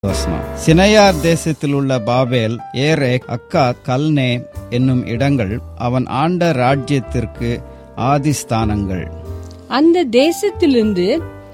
வசனம் சினையார் தேசத்தில் உள்ள பாபேல் ஏரேக் அக்கா கல்னே என்னும் இடங்கள் அவன் ஆண்ட ராஜ்யத்திற்கு ஆதிஸ்தானங்கள் அந்த தேசத்திலிருந்து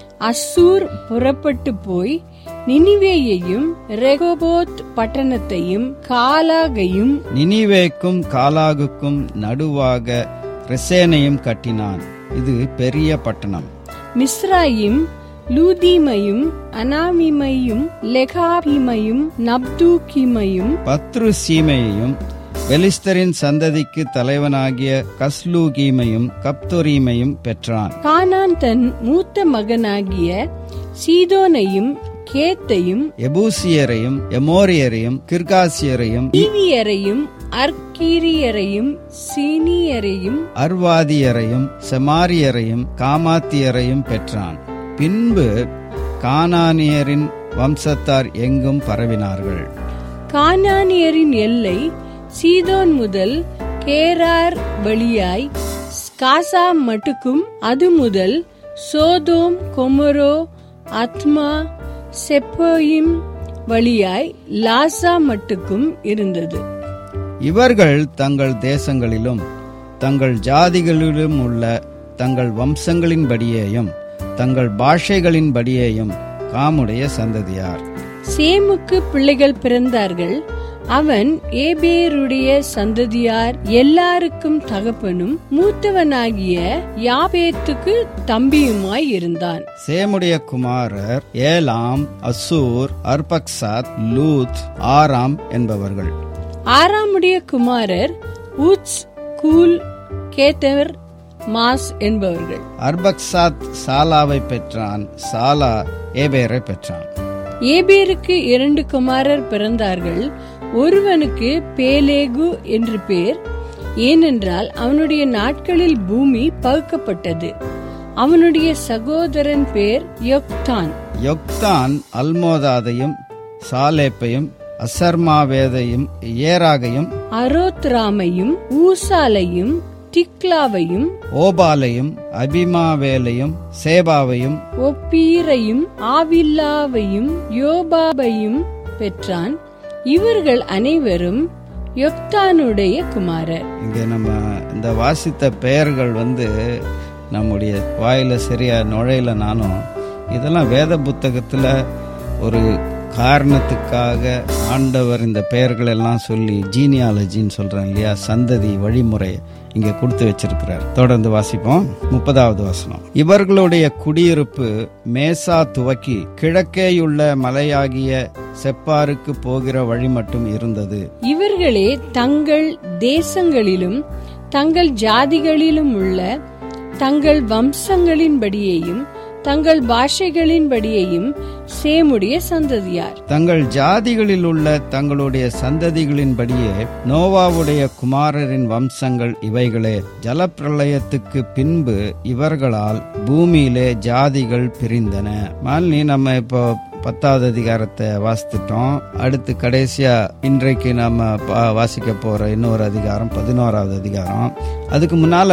அசூர் புறப்பட்டு போய் நினிவேயையும் ரெகோபோத் பட்டணத்தையும் காலாகையும் நினிவேக்கும் காலாகுக்கும் நடுவாக ரெசேனையும் கட்டினான் இது பெரிய பட்டணம் மிஸ்ராயிம் லூதீமையும் அனாமிமையும் லெகாபிமையும் நப்தூக்கிமையும் பத்ரு சீமையையும் பெலிஸ்தரின் சந்ததிக்கு தலைவனாகிய கஸ்லூகீமையும் கப்தொரீமையும் பெற்றான் கானான் தன் மூத்த மகனாகிய சீதோனையும் கேத்தையும் எபூசியரையும் எமோரியரையும் கிர்காசியரையும் ஈவியரையும் அர்கீரியரையும் சீனியரையும் அர்வாதியரையும் செமாரியரையும் காமாத்தியரையும் பெற்றான் பின்பு கானானியரின் வம்சத்தார் எங்கும் பரவினார்கள் கானானியரின் எல்லை சீதோன் முதல் கேரார் வழியாய் காசா மட்டுக்கும் அது முதல் சோதோம் கொமரோ அத்மா செப்போயிம் வழியாய் லாசா மட்டுக்கும் இருந்தது இவர்கள் தங்கள் தேசங்களிலும் தங்கள் ஜாதிகளிலும் உள்ள தங்கள் வம்சங்களின்படியேயும் தங்கள் பாஷைகளின்படியேயும் காமுடைய சந்ததியார் சேமுக்கு பிள்ளைகள் பிறந்தார்கள் அவன் ஏபேருடைய சந்ததியார் எல்லாருக்கும் தகப்பனும் மூத்தவனாகிய யாபேத்துக்கு தம்பியுமாய் இருந்தான் சேமுடைய குமாரர் ஏலாம் அசூர் அர்பக்சாத் லூத் ஆராம் என்பவர்கள் ஆறாமுடைய குமாரர் ஊத்ஸ் கூல் கேத்தர் மாஸ் என்பவர்கள் அர்பக்சாத் சாலாவை பெற்றான் சாலா ஏபேரை பெற்றான் ஏபேருக்கு இரண்டு குமாரர் பிறந்தார்கள் ஒருவனுக்கு பேலேகு என்று பேர் ஏனென்றால் அவனுடைய நாட்களில் பூமி பகுக்கப்பட்டது அவனுடைய சகோதரன் பேர் யொக்தான் யொக்தான் அல்மோதாதையும் சாலேப்பையும் அசர்மாவேதையும் ஏராகையும் அரோத்ராமையும் ஊசாலையும் திக்லாவையும் ஓபாலையும் அபிமாவேலையும் சேபாவையும் ஒப்பீரையும் ஆவில்லாவையும் யோபாபையும் பெற்றான் இவர்கள் அனைவரும் யொக்தானுடைய குமாரர் இங்க நம்ம இந்த வாசித்த பெயர்கள் வந்து நம்முடைய வாயில சரியா நுழையில நானும் இதெல்லாம் வேத புத்தகத்துல ஒரு காரணத்துக்காக ஆண்டவர் இந்த பெயர்கள் எல்லாம் சொல்லி ஜீனியாலஜின்னு சொல்றேன் இல்லையா சந்ததி வழிமுறை இங்க கொடுத்து வச்சிருக்கிறார் தொடர்ந்து வாசிப்போம் முப்பதாவது வசனம் இவர்களுடைய குடியிருப்பு மேசா துவக்கி கிழக்கேயுள்ள மலையாகிய செப்பாருக்கு போகிற வழி மட்டும் இருந்தது இவர்களே தங்கள் தேசங்களிலும் தங்கள் ஜாதிகளிலும் உள்ள தங்கள் வம்சங்களின்படியேயும் தங்கள் பாஷைகளின்படியேயும் சேமுடைய சந்ததியார் தங்கள் ஜாதிகளில் உள்ள தங்களுடைய சந்ததிகளின்படியே நோவாவுடைய குமாரரின் வம்சங்கள் இவைகளே ஜலப்பிரளயத்துக்கு பின்பு இவர்களால் பூமியிலே ஜாதிகள் பிரிந்தன மாலினி நம்ம இப்போ பத்தாவது அதிகாரத்தை வாசித்துட்டோம் அடுத்து கடைசியா இன்றைக்கு நம்ம பா- வாசிக்க போற இன்னொரு அதிகாரம் பதினோராவது அதிகாரம் அதுக்கு முன்னால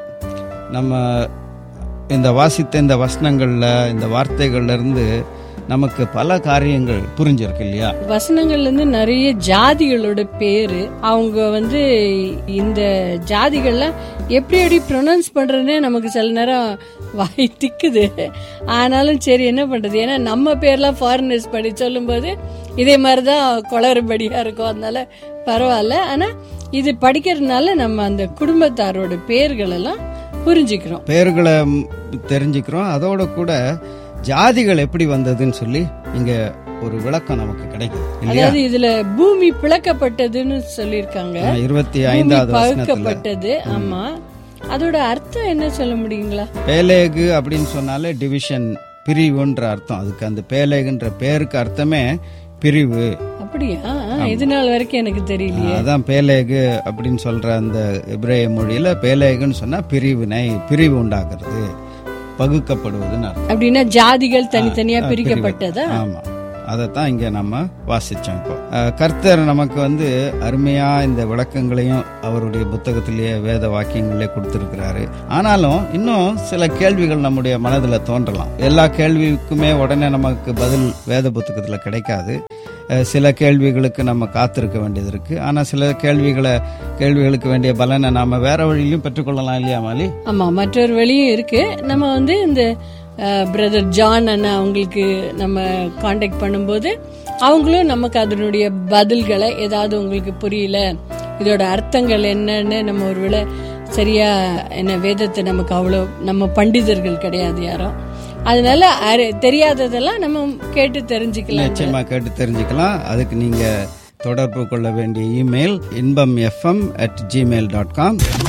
நம்ம இந்த வாசித்த இந்த வசனங்கள்ல இந்த வார்த்தைகள்ல இருந்து நமக்கு பல காரியங்கள் புரிஞ்சிருக்கு இல்லையா வசனங்கள்ல இருந்து நிறைய ஜாதிகளோட பேரு அவங்க வந்து இந்த ஜாதிகள்லாம் எப்படி எப்படி ப்ரொனவுன்ஸ் பண்றதுனே நமக்கு சில நேரம் வாய் திக்குது ஆனாலும் சரி என்ன பண்றது ஏன்னா நம்ம பேர்லாம் ஃபாரினர்ஸ் படி சொல்லும்போது இதே மாதிரி தான் குளறுபடியா இருக்கும் அதனால பரவாயில்ல ஆனா இது படிக்கிறதுனால நம்ம அந்த குடும்பத்தாரோட பேர்கள் எல்லாம் புரிஞ்சுக்கிறோம் பெயர்களை ம், தெரிஞ்சுக்கிறோம் அதோட கூட ஜாதிகள் எப்படி வந்ததுன்னு சொல்லி இங்க ஒரு விளக்கம் நமக்கு கிடைக்குது இல்லையா அதாவது இதுல பூமி பிளக்கப்பட்டதுன்னு சொல்லியிருக்காங்க இருபத்தி பூமி ஐந்தாவது வசனத்துல பகுக்கப்பட்டது ஆமா அதோட அர்த்தம் என்ன சொல்ல முடியுங்களா பேலேகு அப்படின்னு சொன்னாலே டிவிஷன் பிரிவுன்ற அர்த்தம் அதுக்கு அந்த பேலேகுன்ற பேருக்கு அர்த்தமே பிரிவு அப்படியா இது நாள் வரைக்கும் எனக்கு தெரியலையே அதான் பேலேகு அப்படின்னு சொல்ற அந்த எபிரேய மொழியில பேலேகுன்னு சொன்னா பிரிவினை பிரிவு உண்டாக்குறது பகுக்கப்படுவதுன்னு அர்த்தம் அப்படின்னா ஜாதிகள் தனித்தனியா பிரிக்கப்பட்டதா ஆமா அதைத்தான் இங்க நம்ம வாசிச்சோம் இப்போ அஹ், கர்த்தர் நமக்கு வந்து அருமையா இந்த விளக்கங்களையும் அவருடைய புத்தகத்திலேயே வேத வாக்கியங்களே கொடுத்திருக்கிறாரு ஆனாலும் இன்னும் சில கேள்விகள் நம்முடைய மனதில் தோன்றலாம் எல்லா கேள்விக்குமே உடனே நமக்கு பதில் வேத புத்தகத்துல கிடைக்காது அஹ், சில கேள்விகளுக்கு நம்ம காத்திருக்க வேண்டியது இருக்கு ஆனா சில கேள்விகளை கேள்விகளுக்கு வேண்டிய பலனை நாம வேற வழியிலும் பெற்றுக்கொள்ளலாம் இல்லையா மாலி ஆமா மற்றொரு வழியும் இருக்கு நம்ம வந்து இந்த பிரதர் ஜான் அண்ணா அவங்களுக்கு நம்ம காண்டாக்ட் பண்ணும்போது அவங்களும் நமக்கு அதனுடைய பதில்களை ஏதாவது உங்களுக்கு புரியல இதோட அர்த்தங்கள் என்னன்னு நம்ம ஒருவேளை சரியா என்ன வேதத்தை நமக்கு அவ்வளோ நம்ம பண்டிதர்கள் கிடையாது யாரும் அதனால அறி- தெரியாததெல்லாம் நம்ம கேட்டு தெரிஞ்சுக்கலாம் நிச்சயமா கேட்டு தெரிஞ்சுக்கலாம் அதுக்கு நீங்க தொடர்பு கொள்ள வேண்டிய email Inbam FM at Gmail dot com